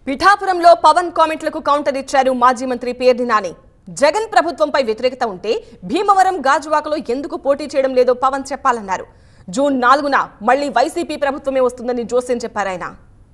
పిఠాపురంలో పవన్ కామెంట్లకు కౌంటర్ ఇచ్చారు మాజీ మంత్రి పేర్ని నాని జగన్ ప్రభుత్వంపై వ్యతిరేకత ఉంటే భీమవరం గాజువాకలో ఎందుకు పోటీ చేయడం లేదో పవన్ చెప్పాలన్నారు జూన్ నాలుగున మళ్లీ వైసీపీ ప్రభుత్వమే వస్తుందని జోస్యం చెప్పారు ఆయన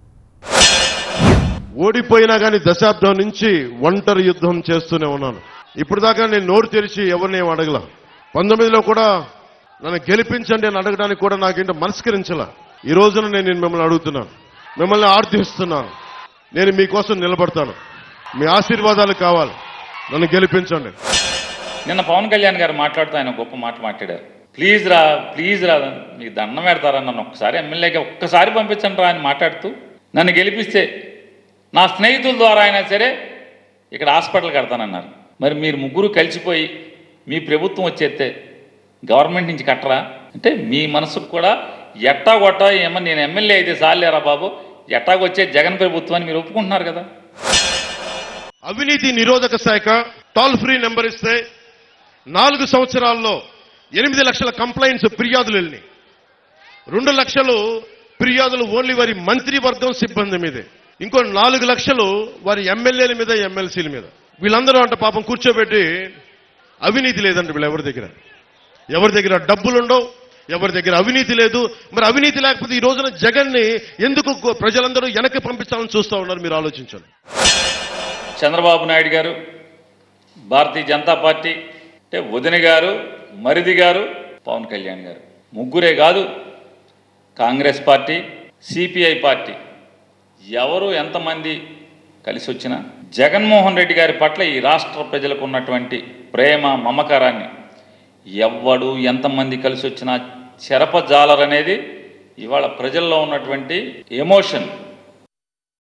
ఓడిపోయినా కానీ దశాబ్దం నుంచి ఒంటరి యుద్ధం చేస్తూనే ఉన్నాను ఇప్పుడు దాకా నేను నోరు తెరిచి ఎవరిని ఏం అడగల పంతొమ్మిదిలో కూడా నన్ను గెలిపించండి అని అడగడానికి కూడా నాకేంటో మనస్కరించల ఈ రోజున నేను మిమ్మల్ని అడుగుతున్నాను మిమ్మల్ని ఆర్థిస్తున్నాను నేను మీకోసం నిలబడతాను మీ ఆశీర్వాదాలు కావాలి నన్ను గెలిపించండి నిన్న పవన్ కళ్యాణ్ గారు మాట్లాడుతూ ఆయన గొప్ప మాట మాట్లాడారు ప్లీజ్ రా ప్లీజ్ రా మీకు దండం పెడతారా నన్ను ఒక్కసారి ఎమ్మెల్యేగా ఒక్కసారి పంపించండి రా అని మాట్లాడుతూ నన్ను గెలిపిస్తే నా స్నేహితుల ద్వారా అయినా సరే ఇక్కడ హాస్పిటల్ కడతానన్నారు మరి మీరు ముగ్గురు కలిసిపోయి మీ ప్రభుత్వం వచ్చేస్తే గవర్నమెంట్ నుంచి కట్టరా అంటే మీ మనసుకు కూడా ఎట్టా కొట్టా ఏమో నేను ఎమ్మెల్యే అయితే చాలేరా బాబు ఎట్టాగొచ్చే జగన్ ప్రభుత్వాన్ని మీరు ఒప్పుకుంటున్నారు కదా అవినీతి నిరోధక శాఖ టోల్ ఫ్రీ నెంబర్ ఇస్తే నాలుగు సంవత్సరాల్లో ఎనిమిది లక్షల కంప్లైంట్స్ ఫిర్యాదులు వెళ్ళినాయి రెండు లక్షలు ఫిర్యాదులు ఓన్లీ వారి మంత్రివర్గం సిబ్బంది మీదే ఇంకో నాలుగు లక్షలు వారి ఎమ్మెల్యేల మీద ఎమ్మెల్సీల మీద వీళ్ళందరూ అంట పాపం కూర్చోబెట్టి అవినీతి లేదంట వీళ్ళు ఎవరి దగ్గర ఎవరి దగ్గర డబ్బులు ఉండవు ఎవరి దగ్గర అవినీతి లేదు మరి అవినీతి లేకపోతే ఈ రోజున జగన్ని ఎందుకు గో- ప్రజలందరూ వెనక్కి పంపించాలని చూస్తూ ఉన్నారు మీరు ఆలోచించండి చంద్రబాబు నాయుడు గారు భారతీయ జనతా పార్టీ అంటే వదిన గారు మరిది గారు పవన్ కళ్యాణ్ గారు ముగ్గురే కాదు కాంగ్రెస్ పార్టీ సిపిఐ పార్టీ ఎవరు ఎంతమంది కలిసి వచ్చినా జగన్మోహన్ రెడ్డి గారి పట్ల ఈ రాష్ట్ర ప్రజలకు ఉన్నటువంటి ప్రేమ మమకారాన్ని ఎవ్వడు ఎంతమంది కలిసి వచ్చినా చెరపజాలరనేది ఇవాళ ప్రజల్లో ఉన్నటువంటి ఎమోషన్